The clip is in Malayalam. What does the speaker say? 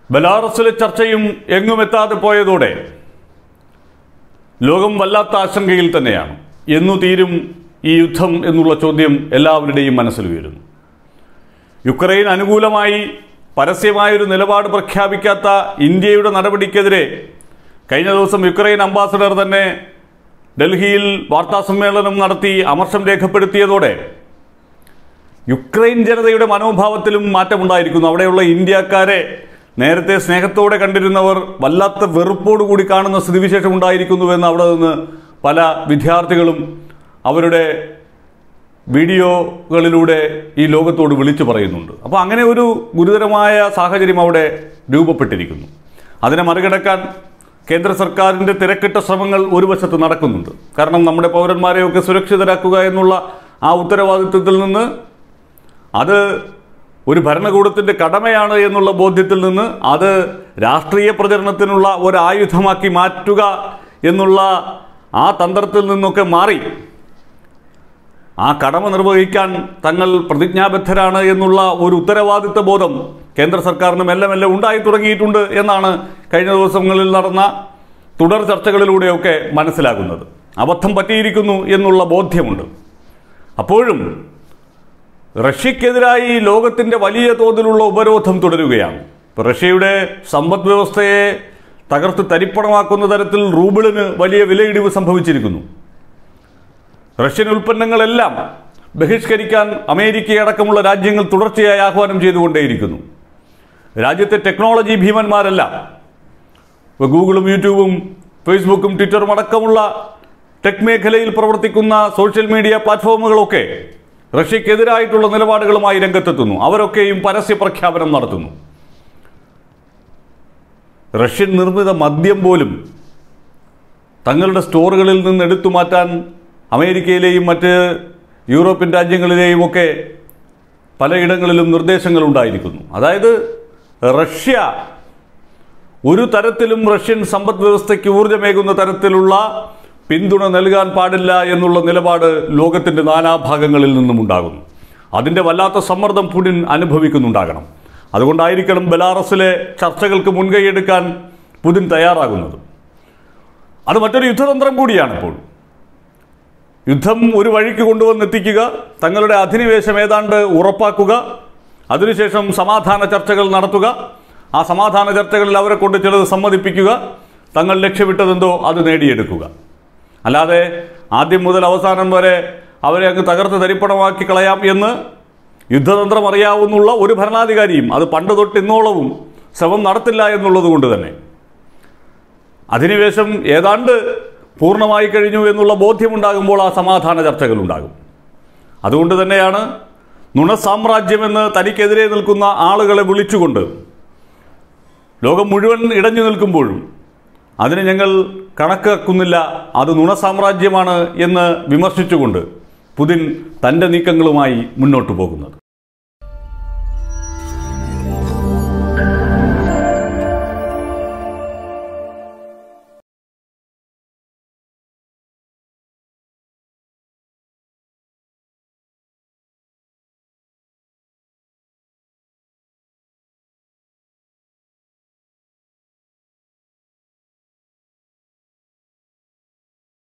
ബലാറസിലെ ചർച്ചയും എങ്ങും എത്താതെ പോയതോടെ ലോകം വല്ലാത്ത ആശങ്കയിൽ തന്നെയാണ് എന്നു തീരും ഈ യുദ്ധം എന്നുള്ള ചോദ്യം എല്ലാവരുടെയും മനസ്സിൽ ഉയരുന്നു യുക്രൈൻ അനുകൂലമായി പരസ്യമായൊരു നിലപാട് പ്രഖ്യാപിക്കാത്ത ഇന്ത്യയുടെ നടപടിക്കെതിരെ കഴിഞ്ഞ ദിവസം യുക്രൈൻ അംബാസഡർ തന്നെ ഡൽഹിയിൽ വാർത്താസമ്മേളനം നടത്തി അമർഷം രേഖപ്പെടുത്തിയതോടെ യുക്രൈൻ ജനതയുടെ മനോഭാവത്തിലും മാറ്റമുണ്ടായിരിക്കുന്നു അവിടെയുള്ള ഇന്ത്യക്കാരെ നേരത്തെ സ്നേഹത്തോടെ കണ്ടിരുന്നവർ വല്ലാത്ത വെറുപ്പോടുകൂടി കാണുന്ന സ്ഥിതിവിശേഷം ഉണ്ടായിരിക്കുന്നുവെന്ന് അവിടെ നിന്ന് പല വിദ്യാർത്ഥികളും അവരുടെ വീഡിയോകളിലൂടെ ഈ ലോകത്തോട് വിളിച്ചു പറയുന്നുണ്ട് അപ്പോൾ അങ്ങനെ ഒരു ഗുരുതരമായ സാഹചര്യം അവിടെ രൂപപ്പെട്ടിരിക്കുന്നു അതിനെ മറികടക്കാൻ കേന്ദ്ര സർക്കാരിൻ്റെ തിരക്കിട്ട ശ്രമങ്ങൾ ഒരു വശത്ത് നടക്കുന്നുണ്ട് കാരണം നമ്മുടെ പൗരന്മാരെയൊക്കെ സുരക്ഷിതരാക്കുക എന്നുള്ള ആ ഉത്തരവാദിത്വത്തിൽ നിന്ന് അത് ഒരു ഭരണകൂടത്തിൻ്റെ കടമയാണ് എന്നുള്ള ബോധ്യത്തിൽ നിന്ന് അത് രാഷ്ട്രീയ പ്രചരണത്തിനുള്ള ഒരു ആയുധമാക്കി മാറ്റുക എന്നുള്ള ആ തന്ത്രത്തിൽ നിന്നൊക്കെ മാറി ആ കടമ നിർവഹിക്കാൻ തങ്ങൾ പ്രതിജ്ഞാബദ്ധരാണ് എന്നുള്ള ഒരു ഉത്തരവാദിത്വ ബോധം കേന്ദ്ര സർക്കാരിന് മെല്ലെ മെല്ലെ ഉണ്ടായി തുടങ്ങിയിട്ടുണ്ട് എന്നാണ് കഴിഞ്ഞ ദിവസങ്ങളിൽ നടന്ന തുടർ ചർച്ചകളിലൂടെയൊക്കെ മനസ്സിലാകുന്നത് അബദ്ധം പറ്റിയിരിക്കുന്നു എന്നുള്ള ബോധ്യമുണ്ട് അപ്പോഴും റഷ്യക്കെതിരായി ലോകത്തിൻ്റെ വലിയ തോതിലുള്ള ഉപരോധം തുടരുകയാണ് ഇപ്പോൾ റഷ്യയുടെ സമ്പദ് വ്യവസ്ഥയെ തകർത്ത് തരിപ്പണമാക്കുന്ന തരത്തിൽ റൂബിളിന് വലിയ വിലയിടിവ് സംഭവിച്ചിരിക്കുന്നു റഷ്യൻ ഉൽപ്പന്നങ്ങളെല്ലാം ബഹിഷ്കരിക്കാൻ അമേരിക്കയടക്കമുള്ള രാജ്യങ്ങൾ തുടർച്ചയായി ആഹ്വാനം ചെയ്തുകൊണ്ടേയിരിക്കുന്നു രാജ്യത്തെ ടെക്നോളജി ഭീമന്മാരെല്ലാം ഇപ്പോൾ ഗൂഗിളും യൂട്യൂബും ഫേസ്ബുക്കും ട്വിറ്ററും അടക്കമുള്ള ടെക് മേഖലയിൽ പ്രവർത്തിക്കുന്ന സോഷ്യൽ മീഡിയ പ്ലാറ്റ്ഫോമുകളൊക്കെ റഷ്യക്കെതിരായിട്ടുള്ള നിലപാടുകളുമായി രംഗത്തെത്തുന്നു അവരൊക്കെയും പരസ്യ പ്രഖ്യാപനം നടത്തുന്നു റഷ്യൻ നിർമ്മിത മദ്യം പോലും തങ്ങളുടെ സ്റ്റോറുകളിൽ നിന്ന് എടുത്തു മാറ്റാൻ അമേരിക്കയിലെയും മറ്റ് യൂറോപ്യൻ രാജ്യങ്ങളിലെയും ഒക്കെ പലയിടങ്ങളിലും നിർദ്ദേശങ്ങൾ ഉണ്ടായിരിക്കുന്നു അതായത് റഷ്യ ഒരു തരത്തിലും റഷ്യൻ സമ്പദ് വ്യവസ്ഥയ്ക്ക് ഊർജ്ജമേകുന്ന തരത്തിലുള്ള പിന്തുണ നൽകാൻ പാടില്ല എന്നുള്ള നിലപാട് ലോകത്തിൻ്റെ നാനാഭാഗങ്ങളിൽ നിന്നും ഉണ്ടാകുന്നു അതിൻ്റെ വല്ലാത്ത സമ്മർദ്ദം പുടിൻ അനുഭവിക്കുന്നുണ്ടാകണം അതുകൊണ്ടായിരിക്കണം ബെലാറസിലെ ചർച്ചകൾക്ക് മുൻകൈയെടുക്കാൻ പുതിൻ തയ്യാറാകുന്നത് അത് മറ്റൊരു യുദ്ധതന്ത്രം കൂടിയാണ് ഇപ്പോൾ യുദ്ധം ഒരു വഴിക്ക് കൊണ്ടുവന്നെത്തിക്കുക തങ്ങളുടെ അധിനിവേശം ഏതാണ്ട് ഉറപ്പാക്കുക അതിനുശേഷം സമാധാന ചർച്ചകൾ നടത്തുക ആ സമാധാന ചർച്ചകളിൽ അവരെ കൊണ്ട് ചിലത് സമ്മതിപ്പിക്കുക തങ്ങൾ ലക്ഷ്യമിട്ടതെന്തോ അത് നേടിയെടുക്കുക അല്ലാതെ ആദ്യം മുതൽ അവസാനം വരെ അവരെ അങ്ങ് തകർത്ത് തരിപ്പണമാക്കി കളയാം എന്ന് യുദ്ധതന്ത്രം അറിയാവുന്നുള്ള ഒരു ഭരണാധികാരിയും അത് പണ്ട് തൊട്ട് ഇന്നോളവും ശ്രമം നടത്തില്ല എന്നുള്ളത് കൊണ്ട് തന്നെ അധിനിവേശം ഏതാണ്ട് പൂർണ്ണമായി കഴിഞ്ഞു എന്നുള്ള ബോധ്യമുണ്ടാകുമ്പോൾ ആ സമാധാന ചർച്ചകൾ ഉണ്ടാകും അതുകൊണ്ട് തന്നെയാണ് നുണസാമ്രാജ്യമെന്ന് തനിക്കെതിരെ നിൽക്കുന്ന ആളുകളെ വിളിച്ചുകൊണ്ട് ലോകം മുഴുവൻ ഇടഞ്ഞു നിൽക്കുമ്പോഴും അതിന് ഞങ്ങൾ കണക്കാക്കുന്നില്ല അത് നുണസാമ്രാജ്യമാണ് എന്ന് വിമർശിച്ചുകൊണ്ട് പുതിൻ തൻ്റെ നീക്കങ്ങളുമായി മുന്നോട്ട് പോകുന്നത്